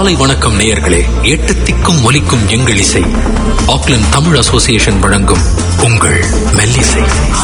காலை வணக்கம் நேயர்களே எட்டு திக்கும் ஒலிக்கும் எங்கள் இசை ஆக்லாந்து தமிழ் அசோசியேஷன் வழங்கும் உங்கள் மெல்லிசை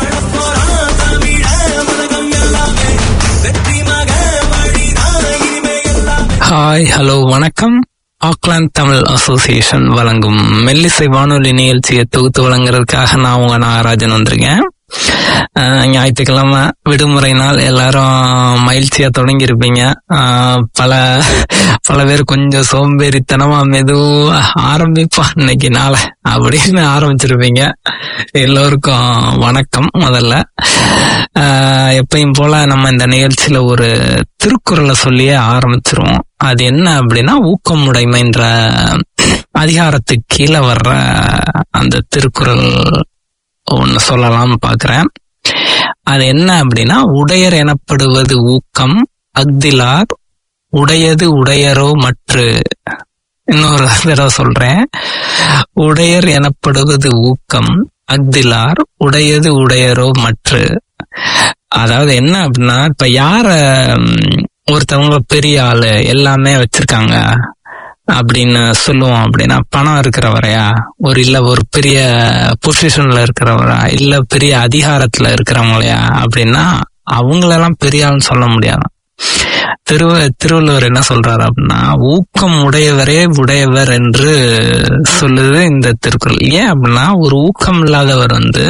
ஹாய் ஹலோ வணக்கம் ஆக்லாந்து தமிழ் அசோசியேஷன் வழங்கும் மெல்லிசை வானொலி நிகழ்ச்சியை தொகுத்து வழங்குறதுக்காக நான் உங்க நாகராஜன் வந்திருக்கேன் அஹ், ஞாயிற்றுக்கிழமை விடுமுறை நாள் எல்லாரும் மகிழ்ச்சியா தொடங்கி இருப்பீங்க பல பல பேர் கொஞ்சம் சோம்பேறித்தனமா மெதுவா ஆரம்பிப்பா இன்னைக்கு நாளை அப்படின்னு ஆரம்பிச்சிருப்பீங்க எல்லோருக்கும் வணக்கம் முதல்ல அஹ், எப்பயும் போல நம்ம இந்த நிகழ்ச்சியில ஒரு திருக்குறளை சொல்லியே ஆரம்பிச்சிருவோம் அது என்ன அப்படின்னா ஊக்கமுடைமைன்ற அதிகாரத்துக்கு கீழே வர்ற அந்த திருக்குறள் ஒன்னு சொல்லலாம்னு பாக்குறேன் அது என்ன அப்படின்னா உடையர் எனப்படுவது ஊக்கம் அக்திலார் உடையது உடையரோ மற்று இன்னொரு தடவை சொல்றேன் உடையர் எனப்படுவது ஊக்கம் அக்திலார் உடையது உடையரோ மற்று அதாவது என்ன அப்படின்னா இப்ப யார ம், ஒருத்தவங்க பெரிய ஆளு எல்லாமே வச்சிருக்காங்க அப்படின்னு சொல்லுவோம் அப்படின்னா பணம் இருக்கிறவரையா ஒரு இல்ல ஒரு பெரிய பொசிஷன்ல இருக்கிறவரா இல்ல பெரிய அதிகாரத்துல இருக்கிறவங்களையா அப்படின்னா அவங்களெல்லாம் பெரிய ஆள்னு சொல்ல முடியாது திருவ திருவள்ளுவர் என்ன சொல்றாரு அப்படின்னா ஊக்கம் உடையவரே உடையவர் என்று சொல்லுது இந்த திருக்குறள் ஏன் அப்படின்னா ஒரு ஊக்கம் இல்லாதவர் வந்து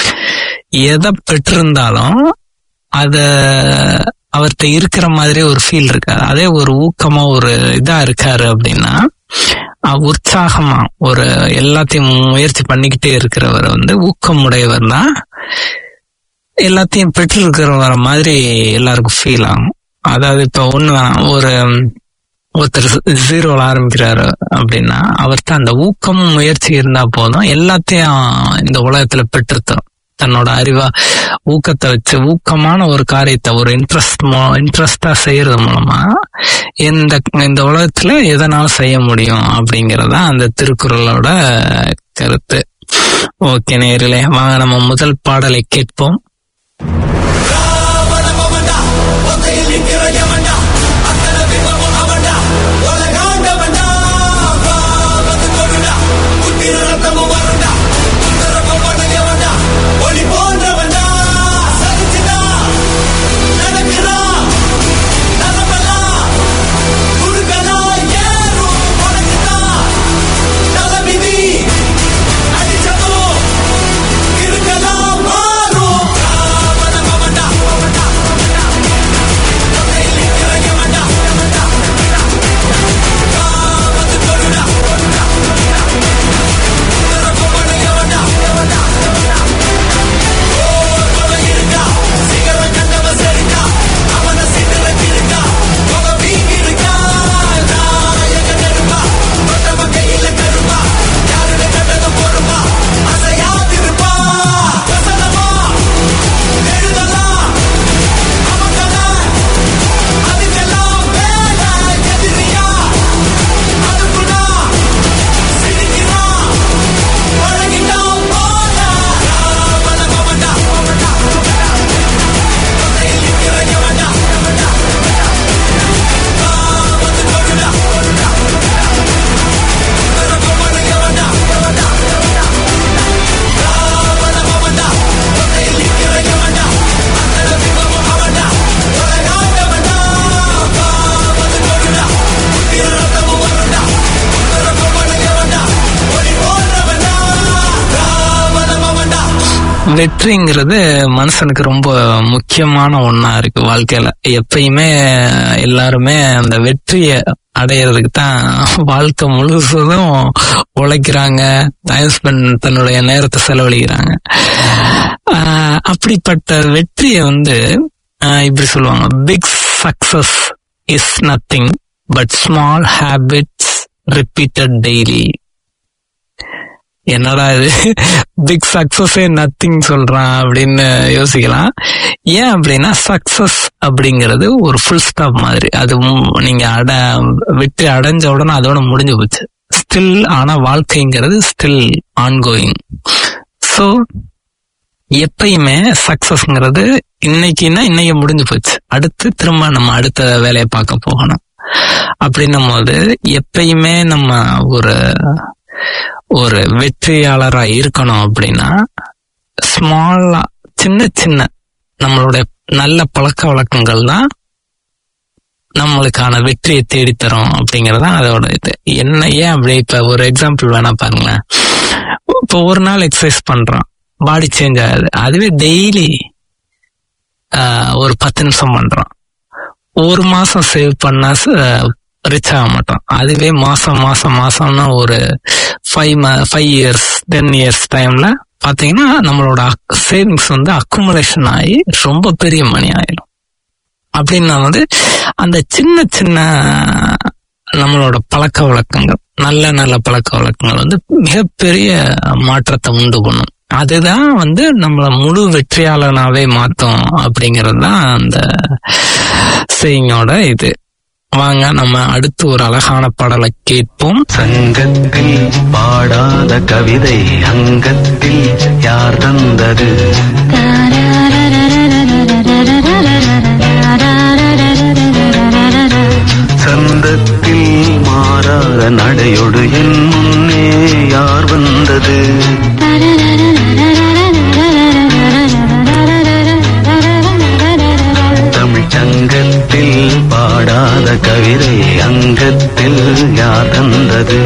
எதை பெற்றிருந்தாலும் அத அவர்கிட்ட இருக்கிற மாதிரி ஒரு ஃபீல் இருக்காது அதே ஒரு ஊக்கமா ஒரு இதா இருக்காரு அப்படின்னா அஹ் உற்சாகமா ஒரு எல்லாத்தையும் முயற்சி பண்ணிக்கிட்டே இருக்கிறவர் வந்து ஊக்கம் உடையவர்னா எல்லாத்தையும் பெற்று இருக்கிறவர மாதிரி எல்லாருக்கும் ஃபீல் ஆகும் அதாவது இப்ப ஒண்ணு வேணாம் ஒரு ஒருத்தர் ஜீரோல ஆரம்பிக்கிறாரு அப்படின்னா அவர்கிட்ட அந்த ஊக்கமும் முயற்சி இருந்தா போதும் எல்லாத்தையும் இந்த உலகத்துல பெற்றுத்தரும் தன்னோட அறிவா ஊக்கத்தை வச்சு ஊக்கமான ஒரு காரியத்தை ஒரு இன்ட்ரெஸ்ட் இன்ட்ரெஸ்டா செய்யறது மூலமா இந்த இந்த உலகத்துல எதனாலும் செய்ய முடியும் அப்படிங்கறதா அந்த திருக்குறளோட கருத்து ஓகே நேரிலே வாங்க நம்ம முதல் பாடலை கேட்போம் வெற்றிங்கிறது மனுஷனுக்கு ரொம்ப முக்கியமான ஒண்ணா இருக்கு வாழ்க்கையில எப்பயுமே எல்லாருமே அந்த வெற்றியை அடையிறதுக்கு தான் வாழ்க்கை முழுசதும் உழைக்கிறாங்க டைம் ஸ்பெண்ட் தன்னுடைய நேரத்தை செலவழிக்கிறாங்க ஆஹ் அப்படிப்பட்ட வெற்றியை வந்து ஆஹ் இப்படி சொல்லுவாங்க big success is nothing but small habits repeated daily என்னடா இது பிக் சக்சஸே நத்திங் சொல்றான் அப்படின்னு யோசிக்கலாம் ஏன் அப்படின்னா சக்சஸ் அப்படிங்கிறது ஒரு ஃபுல் ஸ்டாப் மாதிரி அது மு- நீங்க அட வெற்றி அடைஞ்ச உடனே அதோட முடிஞ்சு போச்சு ஸ்டில் ஆனா வாழ்க்கைங்கிறது ஸ்டில் ஆன்கோயிங் ஸோ எப்பயுமே சக்சஸ்ங்கிறது இன்னைக்குன்னா இன்னைக்கு முடிஞ்சு போச்சு அடுத்து திரும்ப நம்ம அடுத்த வேலையை பார்க்க போகணும் அப்படின்னும் போது எப்பயுமே நம்ம ஒரு ஒரு வெற்றியாளரா இருக்கணும் அப்படின்னா ஸ்மாலா சின்ன சின்ன நம்மளுடைய நல்ல பழக்க வழக்கங்கள் தான் நம்மளுக்கான வெற்றியை தேடித்தரும் அப்படிங்கறது அதோட இது என்ன ஏன் அப்படி இப்ப ஒரு எக்ஸாம்பிள் வேணா பாருங்களேன் இப்போ ஒரு நாள் எக்ஸசைஸ் பண்றோம் பாடி சேஞ்ச் ஆகுது அதுவே டெய்லி ஒரு பத்து நிமிஷம் பண்றோம் ஒரு மாசம் சேவ் பண்ணா ரிச் ஆக மாட்டோம் அதுவே மாசம் மாசம் மாசம்னா ஒரு five five years ten years டைம்ல பாத்தீங்கன்னா நம்மளோட சேவிங்ஸ் வந்து அக்குமுலேஷன் ஆகி ரொம்ப பெரிய மணி ஆயிடும் அப்படின்னா வந்து அந்த சின்ன சின்ன நம்மளோட பழக்க வழக்கங்கள் நல்ல நல்ல பழக்க வழக்கங்கள் வந்து மிகப்பெரிய மாற்றத்தை உண்டு பண்ணும் அதுதான் வந்து நம்மள முழு வெற்றியாளனாவே மாத்தும் அப்படிங்கிறது தான் அந்த செய்யோட இது வாங்க நம்ம அடுத்து ஒரு அழகான பாடலை கேட்போம் சங்கத்தில் பாடாத கவிதை அங்கத்தில் யார் தந்தது சந்தத்தில் மாறாத நடையொடு என் முன்னே யார் வந்தது தமிழ் சங்கத்தில் பாடாத கவிதை அங்கத்தில் யார் தந்தது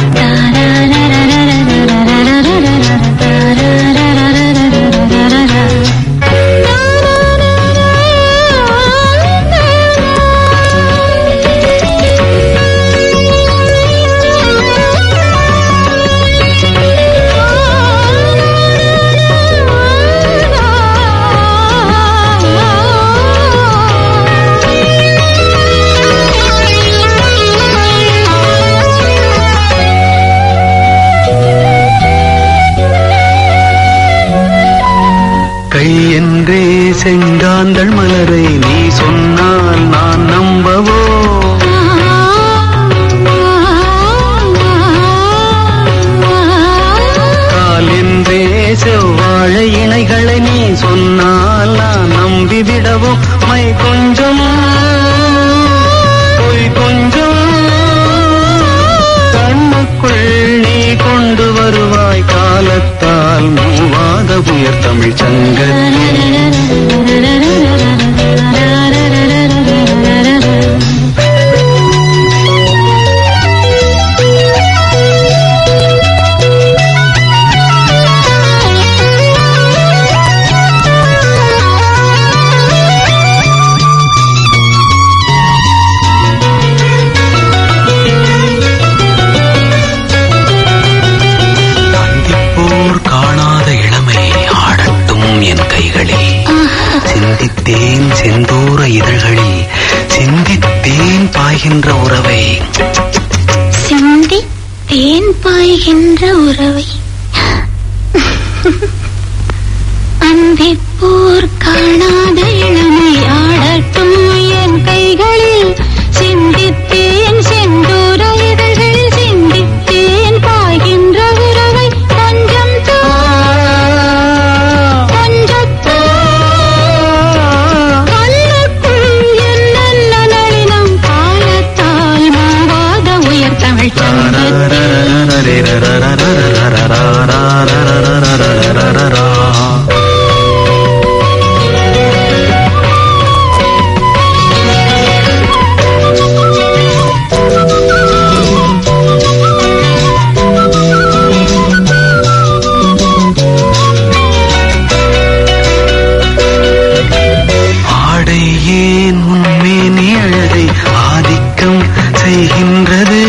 கை என்றே செங்காந்தள் மலரை நீ சொன்னால் நான் நம்பவோ கால் என்றே செவ்வாழை இணைகளை நீ சொன்னால் நான் நம்பிவிடவோ மை கொஞ்சம் பொய் கொஞ்சம் கண்ணுக்குள் நீ கொண்டு வருவாய் காலத்தால் மூவாத உயர் தமிழ் சங்கத்தில் சந்திப்போர் காணாத இளமை ஆடட்டும் என் கைகளில் சிந்தித்தேன் செந்தூர இதழ்களில் சிந்தித்தேன் பாய்கின்ற உறவை சிந்தி தேன் பாய்கின்ற உறவை அந்திப்போர் காணாத இளமை ஆடட்டும் என் கைகளில் சிந்தித்தேன் செந்தூர இதழ்களில் சிந்தித்தேன் பாய்கின்ற உறவை கொஞ்சம் தா கொஞ்சத்தா கண்ணுக்குள் என்னென்ன நளினம் காலத்தால் மாவாத உயர் தமிழ் சங்கத்தில் ஆடை ஏன் உண்மேனி அழகை ஆதிக்கம் செய்கின்றது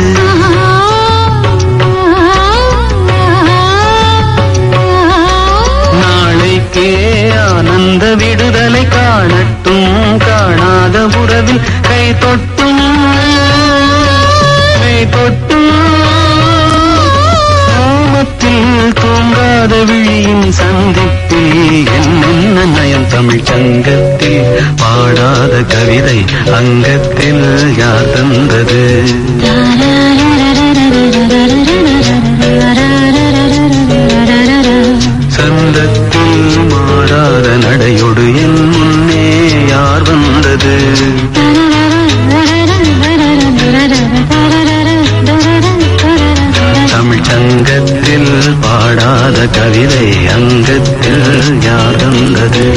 நாளைக்கே ஆனந்த விடுதலை காணட்டும் காணாத உறவில் கை தொட்டும் கை தொட்டும் காமத்தில் தூங்காத விழியின் சந்திப்பில் என்னென்ன நயம் தமிழ் சங்கத்தில் பாடாத கவிதை அங்கத்தில் யார் தந்தது சந்தத்தில் மாறாத நடையொடு என் முன்னே யார் வந்தது ஆ பாடாத கவிதை அங்கத்தில் யார் தந்தது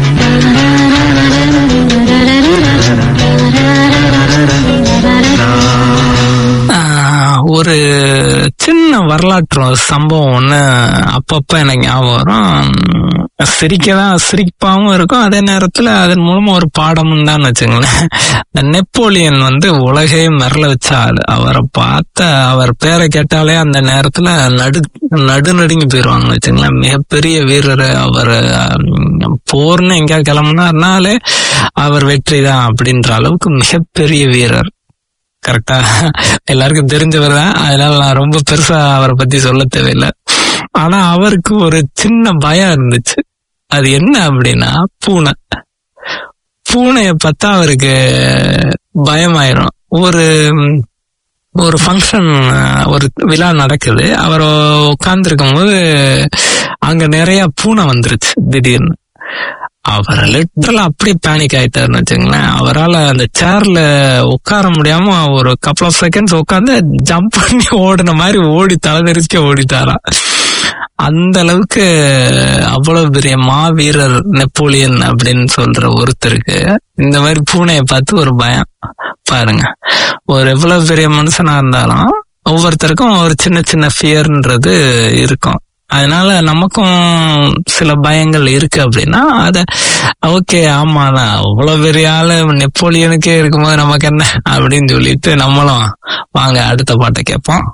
ஆஹ், ஒரு சின்ன வரலாற்று சம்பவம் ஒண்ணு அப்பப்ப எனக்கு ஞாபகம் வரும் சிரிக்கதான் சிரிப்பாவும் இருக்கும் அதே நேரத்துல அதன் மூலமா ஒரு பாடமும் தான் வச்சுங்களேன் இந்த நெப்போலியன் வந்து உலகையே மிரள வச்ச ஆளு அவரை பார்த்த அவர் பேரை கேட்டாலே அந்த நேரத்துல நடு நடுநடுங்கி போயிருவாங்க வச்சுங்களேன் மிகப்பெரிய வீரர் அவர் போர்னு எங்கேயா கிளம்புனாருனாலே அவர் வெற்றி தான் அப்படின்ற அளவுக்கு மிகப்பெரிய வீரர் கரெக்டா எல்லாருக்கும் தெரிஞ்சவர் தான் அதனால நான் ரொம்ப பெருசா அவரை பத்தி சொல்ல தேவையில்லை ஆனா அவருக்கு ஒரு சின்ன பயம் இருந்துச்சு அது என்ன அப்படின்னா பூனை பூனைய பார்த்தா அவருக்கு பயமாயிரும் ஒரு ஒரு ஃபங்க்ஷன் ஒரு விழா நடக்குது அவர் உட்கார்ந்துருக்கும் போது அங்க நிறைய பூனை வந்துருச்சு திடீர்னு அவர் லிட்டரலா அப்படியே பேனிக் ஆயிட்டாருன்னு வச்சுங்களேன் அவரால் அந்த சேர்ல உட்கார முடியாம ஒரு கப்பல் ஆஃப் செகண்ட்ஸ் உட்காந்து ஜம்ப் பண்ணி ஓடின மாதிரி ஓடி தலைதெறிக்க ஓடிட்டாராம் அந்த அளவுக்கு அவ்வளவு பெரிய மாவீரர் நெப்போலியன் அப்படின்னு சொல்ற ஒருத்தருக்கு இந்த மாதிரி பூனையை பார்த்து ஒரு பயம் பாருங்க ஒரு எவ்வளவு பெரிய மனுஷனா இருந்தாலும் ஒவ்வொருத்தருக்கும் ஒரு சின்ன சின்ன ஃபியர்ன்றது இருக்கும் அதனால நமக்கும் சில பயங்கள் இருக்கு அப்படின்னா அத ஓகே ஆமாண்ணா அவ்வளவு பெரிய ஆளு நெப்போலியனுக்கே இருக்கும்போது நமக்கு என்ன அப்படின்னு சொல்லிட்டு நம்மளும் வாங்க அடுத்த பாட்டை கேட்போம்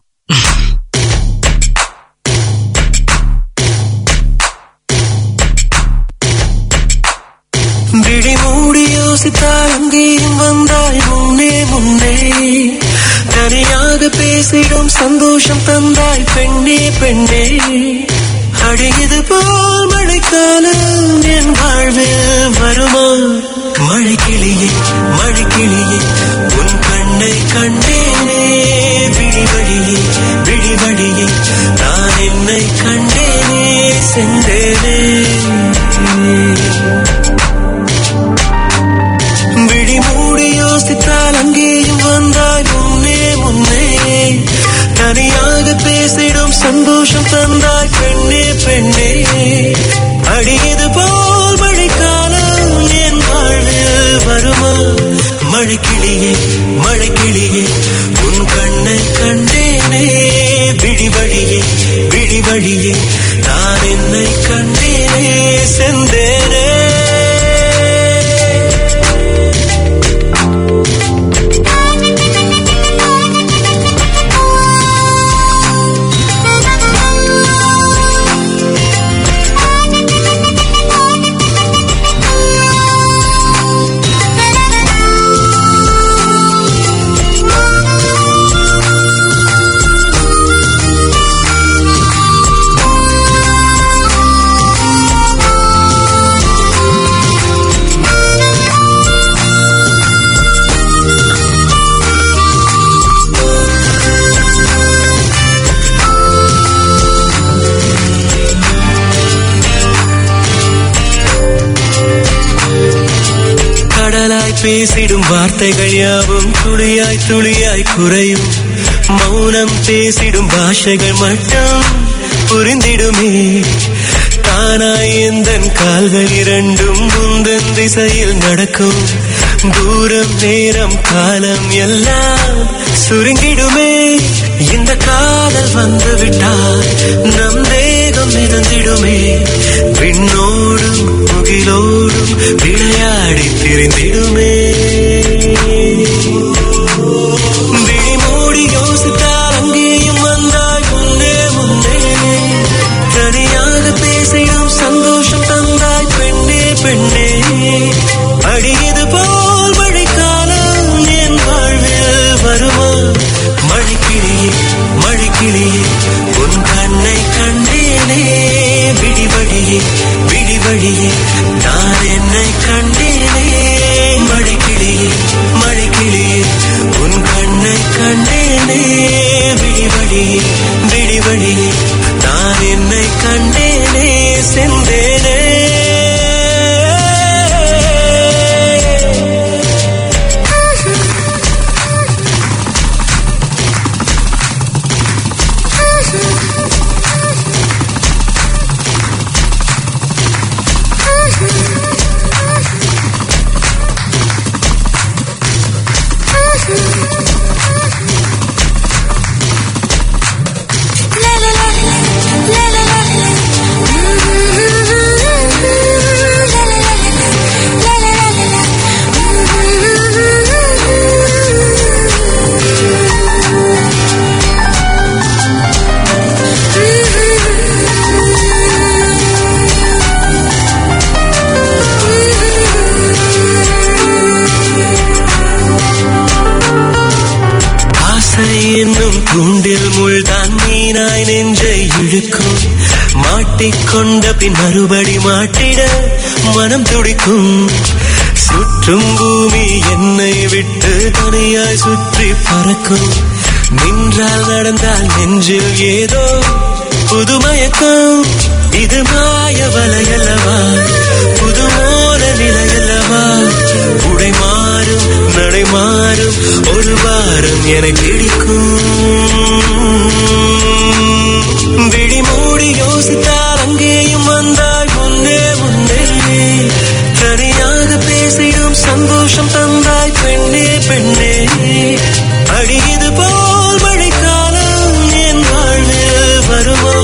விழி மூடி யோசித்தால் அங்கேயும் வந்தாய் முன்னே முன்னே தனியாக பேசிடும் சந்தோஷம் தந்தாய் பெண்ணே பெண்ணே அடியது போல் மழைக்காலம் என் வாழ்வில் வருமா மழைக்கிளியே மழைக்கிளியே உன் கண்ணை கண்டேனே விழி வழியே விழி வழியே நான் என்னை கண்டேனே சென்றேனே விழி மூடி யோசித்தால் அங்கேயும் வந்தாய் முன்னே முன்னே தனியாக பேசிடும் சந்தோஷம் தந்தாய் பெண்ணே பெண்ணே அடியது போல் மழைக்காலம் என் வாழ்வில் வருமா மழைக்கிளியே மழைக்கிளியே உன் கண்ணை கண்டேனே விழி வழியே விழி வழியே நான் என்னை கண்டேனே செந்தேனே கடலாய் பேசிடும் வார்த்தைகள் யாவும் துளியாய் துளியாய் குறையும் மௌனம் பேசிடும் பாஷைகள் மட்டும் புரிந்திடுமே தானாய் எந்தன் கால்கள் இரண்டும் முந்தன் திசையில் நடக்கும் தூரம் நேரம் காலம் எல்லாம் சுருங்கிடுமே இந்த காதல் வந்து விட்டால் நம் தேகம் மிதந்திடுமே விண்ணோடும் முகிலோடும் விளையாடி திரிந்திடுமே விழி மூடி யோசித்தால் அங்கேயும் வந்தாய் முன்னே முன்னே தனியாக பேசிடும் சந்தோஷம் தந்தாய் பெண்ணே பெண்ணே அடியது போல் மழைக்காலம் என் வாழ்வில் வருமா மழைக்கிளியே மழைக்கிளியே உன் கண்ணை கண்டேனே விடிவழியே விடிவழியே நான் என்னை கண்டேனே மழைக்கிளியே மழைக்கிளியே உன் கண்ணை கண்டேனே விடிவழியே விடிவழியே நான் என்னை கண்டேனே செந்தேனே மாட்டிக்கொண்ட பின் மறுபடி மாட்டிட மனம் துடிக்கும் சுற்றும் பூமி என்னை விட்டு தனியாய் சுற்றி பறக்கும் நின்றால் நடந்தால் நெஞ்சில் ஏதோ புதுமயக்கம் இது மாய வலையல்லவா புதுமோன நிலையல்லவா உடை மாறும் நடை மாறும் ஒரு வாரம் என பிடிக்கும் விழி மூடி யோசித்தால் அங்கேயும் வந்தாய் முன்னே முன்னே தனியாக பேசிடும் சந்தோஷம் தந்தாய் பெண்ணே பெண்ணே அடி இது போல் மழைக்காலம் என் வாழ்வில் வருமா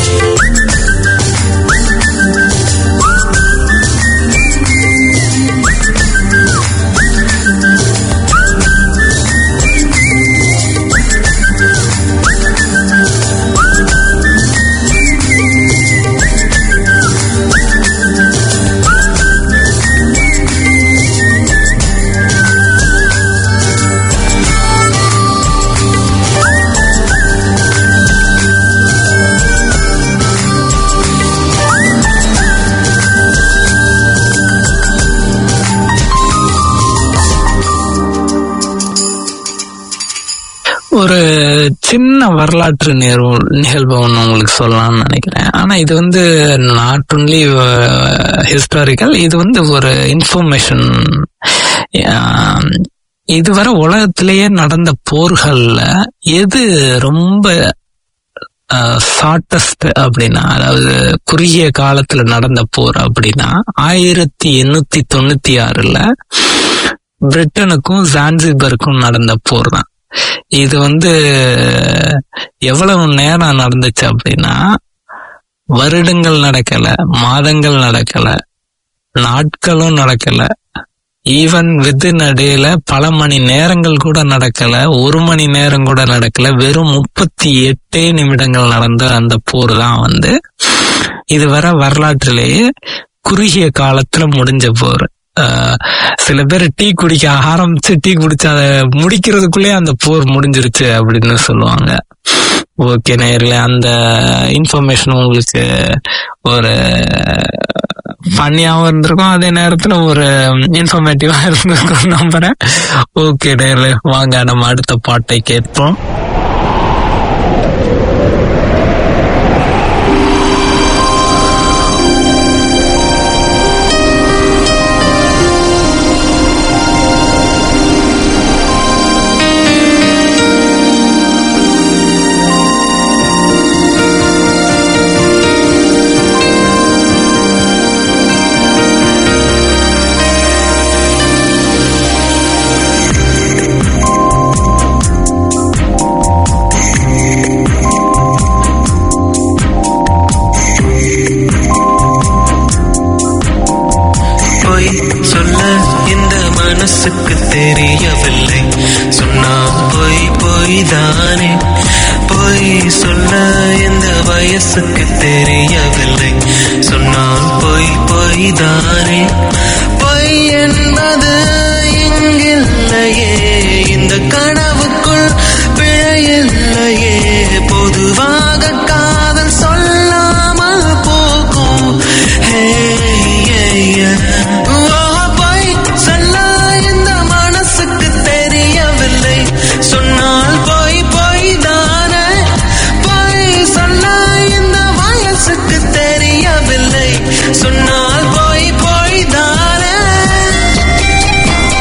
ஒரு சின்ன வரலாற்று நிகழ்வு நிகழ்வு ஒன்று உங்களுக்கு சொல்லலாம்னு நினைக்கிறேன் ஆனா இது வந்து நாட் ஒன்லி ஹிஸ்டாரிக்கல் இது வந்து ஒரு இன்ஃபர்மேஷன் இதுவரை உலகத்திலேயே நடந்த போர்கள்ல எது ரொம்ப ஷார்டஸ்ட் அப்படின்னா அதாவது குறுகிய காலத்துல நடந்த போர் அப்படின்னா ஆயிரத்தி எண்ணூத்தி தொண்ணூத்தி ஆறுல பிரிட்டனுக்கும் ஜான்சிபருக்கும் நடந்த போர் தான் இது வந்து எவ்வளவு நேரம் நடந்துச்சு அப்படின்னா வருடங்கள் நடக்கல மாதங்கள் நடக்கல நாட்களும் நடக்கல ஈவன் வித்தின் இடையில பல மணி நேரங்கள் கூட நடக்கல ஒரு மணி நேரம் கூட நடக்கல வெறும் முப்பத்தி எட்டே நிமிடங்கள் நடந்த அந்த போர் தான் வந்து இதுவரை வரலாற்றிலேயே குறுகிய காலத்துல முடிஞ்ச போர் ஆஹ் சில பேர் டீ குடிக்க ஆரம்பிச்சு டீ குடிச்சு அதை முடிக்கிறதுக்குள்ளே அந்த போர் முடிஞ்சிருச்சு அப்படின்னு சொல்லுவாங்க ஓகே நேரில் அந்த இன்ஃபர்மேஷன் உங்களுக்கு ஒரு ஃபன்னியாகவும் இருந்திருக்கும் அதே நேரத்தில் ஒரு இன்ஃபர்மேட்டிவாக இருந்திருக்கும் நம்புறேன் ஓகே நேரில் வாங்க நம்ம அடுத்த பாட்டை கேட்போம் பொய் சொல்ல இந்த மனசுக்கு தெரியவில்லை சொன்னா பொய் பொய் தானே பொய் சொல்ல இந்த வயசுக்கு தெரியவில்லை சொன்னால் பொய் பொய் தானே பொய் என்பது இங்கில்லையே இந்த கனவுக்குள் பிழையில்லையே பொதுவாக காதல் சொல்லாமல் போகும் ஹே, yeah, yeah. ஓ, பொய் சொல்ல இந்த மனசுக்கு தெரியவில்லை சொன்னால் பொய் பொய் தானே பொய் சொல்ல இந்த வயசுக்கு தெரியவில்லை சொன்னால் பொய் பொய் தானே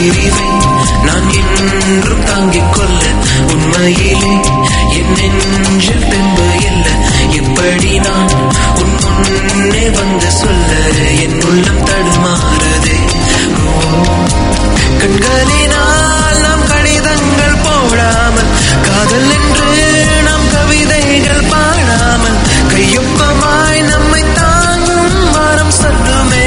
பிரிவை நான் என்றும் தாங்கிக் கொள்ள உண்மையிலே என் நெஞ்சில் பின்பு இல்லை எப்படி நான் உன் முன்னே வந்து சொல்ல என் உள்ளம் தடுமாறுதே ஓ கண்களினால் நாம் கடிதங்கள் போடாமல் காதல் என்று நாம் கவிதைகள் பாடாமல் கையொப்பமாய் நம்மை தாங்கும் வாரம் சொல்லுமே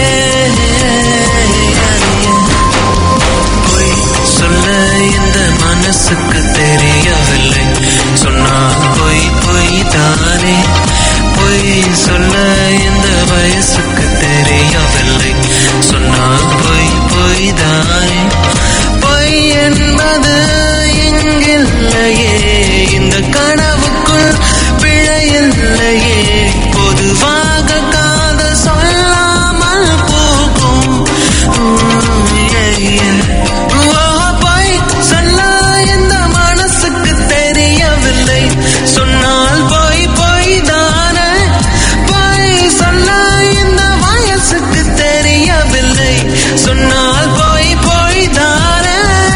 பொய் சொல்ல இந்த மனசுக்கு தெரியவில்லை சொன்னால் பொய் பொய் தானே பொய் சொல்ல இந்த வயசுக்கு தெரியவில்லை சொன்னால் பொய் பொய் தானே பொய் என்பது எங்கில்லையே இந்த கனவுக்குள் பிழையில்லையே பொதுவாக காதல் சொல்லாமல் போகும் உம், yeah, yeah. ஓ, பொய் சொல்ல இந்த மனசுக்கு தெரியவில்லை சொன்னால் பொய் பொய் தானே பொய் சொல்ல இந்த வயசுக்கு தெரியவில்லை சொன்னால் பொய் பொய் தானே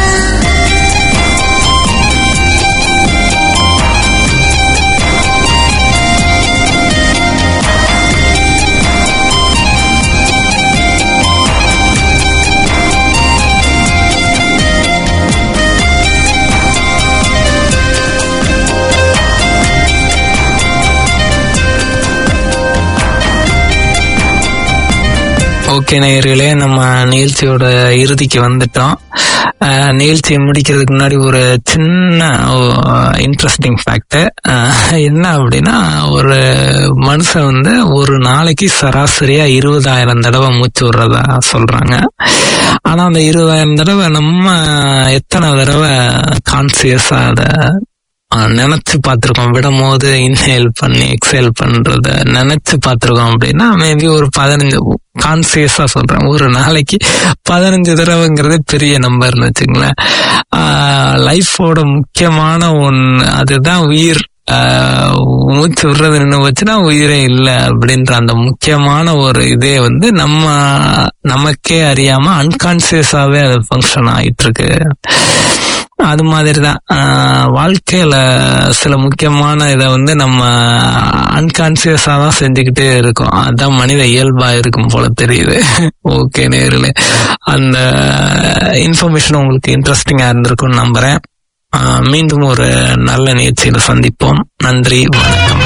ஓகே நேயர்களே நம்ம நிகழ்ச்சியோட இறுதிக்கு வந்துட்டோம் அஹ், நிகழ்ச்சியை முடிக்கிறதுக்கு முன்னாடி ஒரு சின்ன இன்ட்ரெஸ்டிங் ஃபேக்ட் என்ன அப்படின்னா ஒரு மனுஷன் வந்து ஒரு நாளைக்கு சராசரியா இருபதாயிரம் தடவை மூச்சு விடுறதா சொல்றாங்க ஆனா அந்த இருபதாயிரம் தடவை நம்ம எத்தனை தடவை கான்சியஸா அதை ஆஹ் நினைச்சு பார்த்திருக்கோம் விடும் போது இன்ஹேல் பண்ணி எக்ஸேல் பண்றத நினைச்சு பார்த்திருக்கோம் அப்படின்னா மேபி ஒரு பதினஞ்சு கான்சியஸா சொல்றேன் ஒரு நாளைக்கு பதினஞ்சு தடவைங்கிறது பெரிய நம்பர்னு வச்சுங்களேன் லைஃபோட முக்கியமான ஒன்று அதுதான் உயிர் ஆஹ் மூச்சு விடுறது நின்று வச்சுன்னா உயிரே இல்லை அப்படின்ற அந்த முக்கியமான ஒரு இதே வந்து நம்ம நமக்கே அறியாம அன்கான்சியஸாவே அது ஃபங்க்ஷன் ஆயிட்டு இருக்கு அது மாதிரி தான் வாழ்க்கையில சில முக்கியமான இதை வந்து நம்ம அன்கான்சியஸா தான் செஞ்சுக்கிட்டே இருக்கோம் அதான் மனித இயல்பா இருக்கும் போல தெரியுது ஓகே நேரில் அந்த இன்ஃபர்மேஷன் உங்களுக்கு இன்ட்ரெஸ்டிங்கா இருந்திருக்கும்னு நம்புறேன் ஆஹ் மீண்டும் ஒரு நல்ல நிகழ்ச்சியில சந்திப்போம் நன்றி வணக்கம்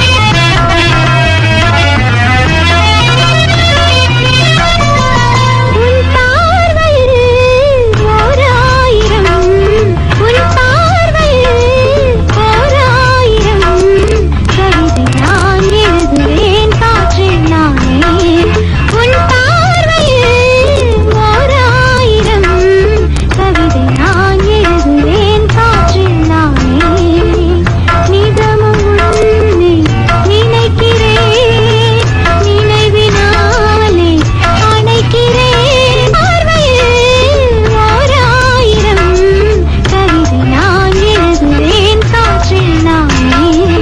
உன் பார்வையில் ஓர் ஆயிரம் உன் பார்வையில் ஓர் ஆயிரம் கவிதை நான் எழுதுவேன் காற்றில் நானே உன் பார்வையில் ஓர் ஆயிரம் கவிதை நான் எழுதுவேன் காற்றில் நானே நிதமும் உன்னை நினைக்கிறேன் நினைவினாலே அணைக்கிறேன் பார்வையில் ஓர் ஆயிரம் கவிதை நான் எழுதுவேன் காற்றில் நானே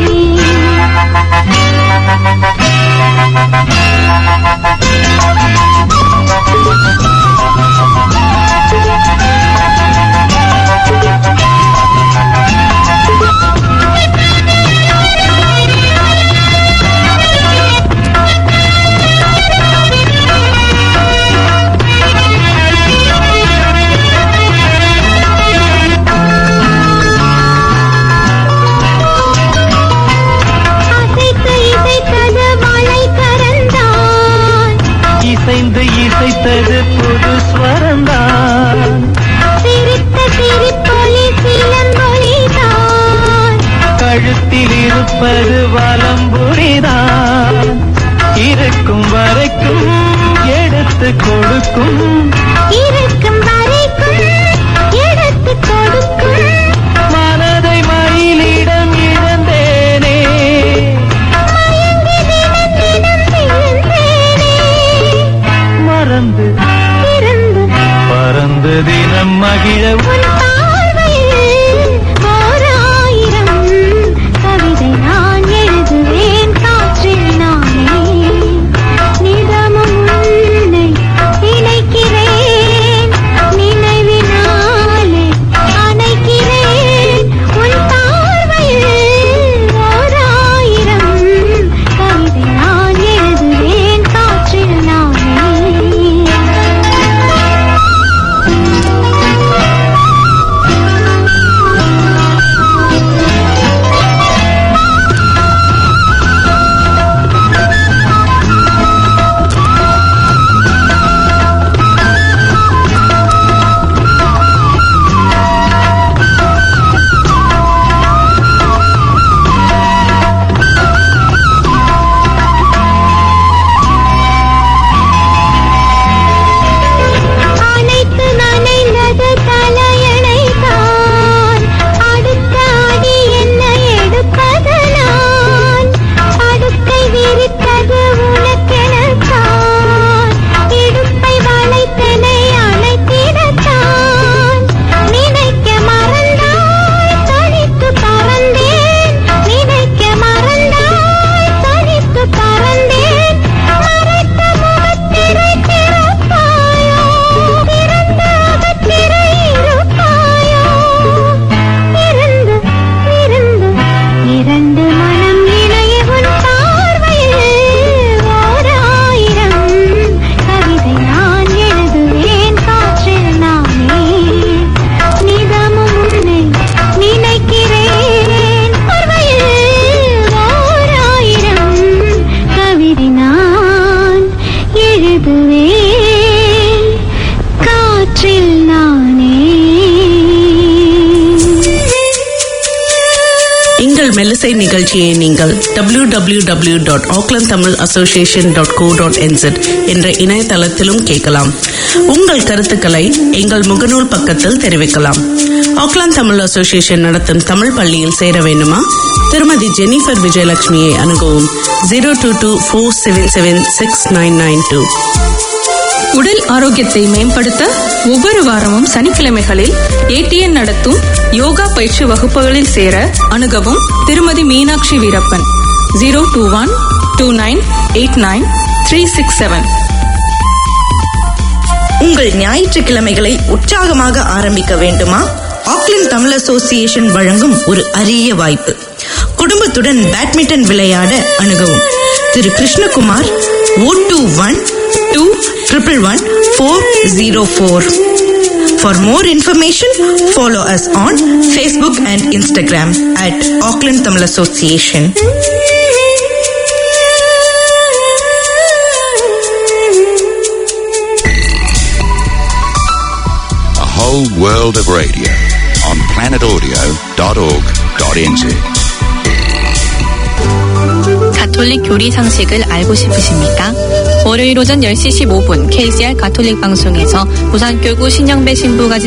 அசைத்து இசைத்தது மழை கரந்தான் இசைந்து இசைத்தது புது ஸ்வரந்தான் சிரித்த சிரிப்பொலி சிலம்பொலிதான் கழுத்தில் இருப்பது வலம்புரிதான் இருக்கும் வரைக்கும் எடுத்து கொடுக்கும் இருக்கும் வரைக்கும் எடுத்து கொடுக்கும் மனதை மயிலிடம் இழந்தேனே மயங்கி தினம் தினம் விழுந்தேனே. மறந்து பிறந்து பறந்து தினம் மகிழ உன் பார்வையில் ஓர் ஆயிரம் கவிதை நான் எழுதுவேன் காற்றில் நானே நிதமும் உன்னை நினைக்கிறேன் நினைவினால் மெல்லிசை நிகழ்ச்சியை நீங்கள் W W W dot Auckland Tamil association dot co dot N Z என்ற இணையதளத்திலும் கேட்கலாம் உங்கள் கருத்துக்களை எங்கள் முகநூல் பக்கத்தில் தெரிவிக்கலாம் ஆக்லாந்து தமிழ் அசோசியேஷன் நடத்தும் தமிழ் பள்ளியில் சேர வேண்டுமா திருமதி ஜெனிஃபர் விஜயலட்சுமியை அணுகவும் zero two two four seven seven six nine nine two உடல் ஆரோக்கியத்தை மேம்படுத்த ஒவ்வொரு வாரமும் சனிக்கிழமைகளில் ஏடிஎன் நடத்தும் யோகா பயிற்சி வகுப்புகளில் சேர அணுகவும் திருமதி Meenakshi Veerappan zero two one two nine eight nine three six seven உங்கள் ஞாயிற்றுக்கிழமைகளை உற்சாகமாக ஆரம்பிக்க வேண்டுமா ஆக்லாந்து தமிழ் அசோசியேஷன் வழங்கும் ஒரு அரிய வாய்ப்பு குடும்பத்துடன் பேட்மிண்டன் விளையாட அணுகவும் திரு Krishnakumar O two one two triple one four zero four For more information, follow us on Facebook and Instagram at Auckland Tamil Association. A whole world of radio on planetaudio.org.nz. 가톨릭 교리 상식을 알고 싶으십니까? 월요일 오전 10시 15분 KCR 가톨릭 방송에서 부산교구 신영배 신부가